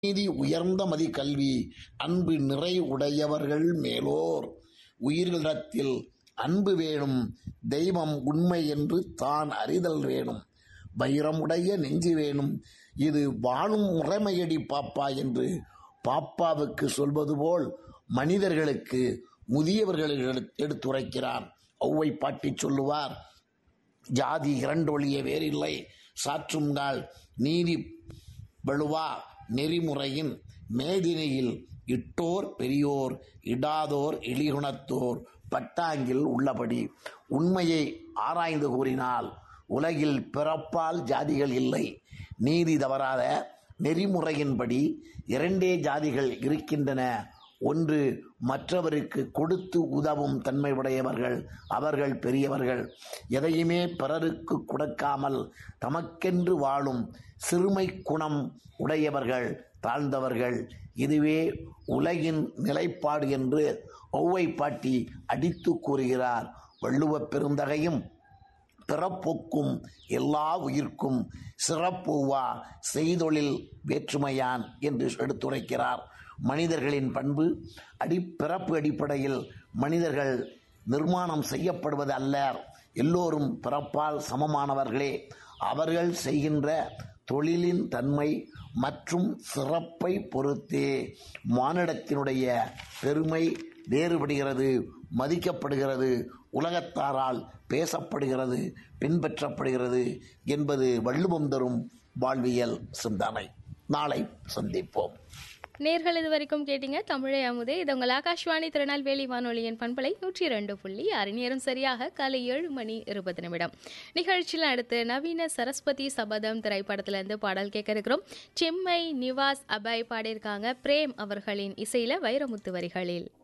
நீதி உயர்ந்த மதி கல்வி அன்பு நிறை உடையவர்கள் மேலோர் உயிர்களிடத்தில் அன்பு வேணும் தெய்வம் உண்மை என்று தான் அறிதல் வேணும் வைரமுடைய நெஞ்சு வேணும் இது வாழும் முறைமையடி பாப்பா என்று பாப்பாவுக்கு சொல்வது போல் மனிதர்களுக்கு முதியவர்களுக்கு எடுத்- எடுத்துரைக்கிறார் ஒவ்வை பாட்டி சொல்லுவார் ஜாதி இரண்டொழிய வேறில்லை சாற்றுங்கால் நீதி வலுவா நெறிமுறையின் மேதினையில் இட்டோர் பெரியோர் இடாதோர் இழிகுணத்தோர் பட்டாங்கில் உள்ளபடி உண்மையை ஆராய்ந்து கூறினால் உலகில் பிறப்பால் ஜாதிகள் இல்லை நீதி தவறாத நெறிமுறையின்படி இரண்டே ஜாதிகள் இருக்கின்றன ஒன்று மற்றவருக்கு கொடுத்து உதவும் தன்மை உடையவர்கள் அவர்கள் பெரியவர்கள் எதையுமே பிறருக்கு கொடுக்காமல் தமக்கென்று வாழும் சிறுமை குணம் உடையவர்கள் தாழ்ந்தவர்கள் இதுவே உலகின் நிலைப்பாடு என்று ஒவ்வை பாட்டி அடித்து கூறுகிறார் வள்ளுவப் பெருந்தகையும் பிறப்பொக்கும் எல்லா உயிர்க்கும் சிறப்புவா செய்தொழில் வேற்றுமையான் என்று எடுத்துரைக்கிறார் மனிதர்களின் பண்பு அடி பிறப்பு அடிப்படையில் மனிதர்கள் நிர்மாணம் செய்யப்படுவது அல்ல எல்லோரும் பிறப்பால் சமமானவர்களே அவர்கள் செய்கின்ற தொழிலின் தன்மை மற்றும் சிறப்பை பொறுத்தே மானிடத்தினுடைய பெருமை வேறுபடுகிறது மதிக்கப்படுகிறது உலகத்தாரால் பேசப்படுகிறது பின்பற்றப்படுகிறது என்பது வள்ளுவம் தரும் வாழ்வியல் சிந்தனை நாளை சந்திப்போம் நேர்கள் இது வரைக்கும் கேட்டீங்க தமிழை அமுதே இது உங்கள் ஆகாஷ்வாணி திருநெல்வேலி வானொலியின் பண்பலை நூற்றி ரெண்டு புள்ளி ஆறு நேரம் சரியாக காலை ஏழு மணி இருபது நிமிடம் நிகழ்ச்சியில் அடுத்து நவீன சரஸ்வதி சபதம் திரைப்படத்திலிருந்து பாடல் கேட்க இருக்கிறோம் செம்மை நிவாஸ் அபாய் பாடியிருக்காங்க பிரேம் அவர்களின் இசையில வைரமுத்து வரிகளில்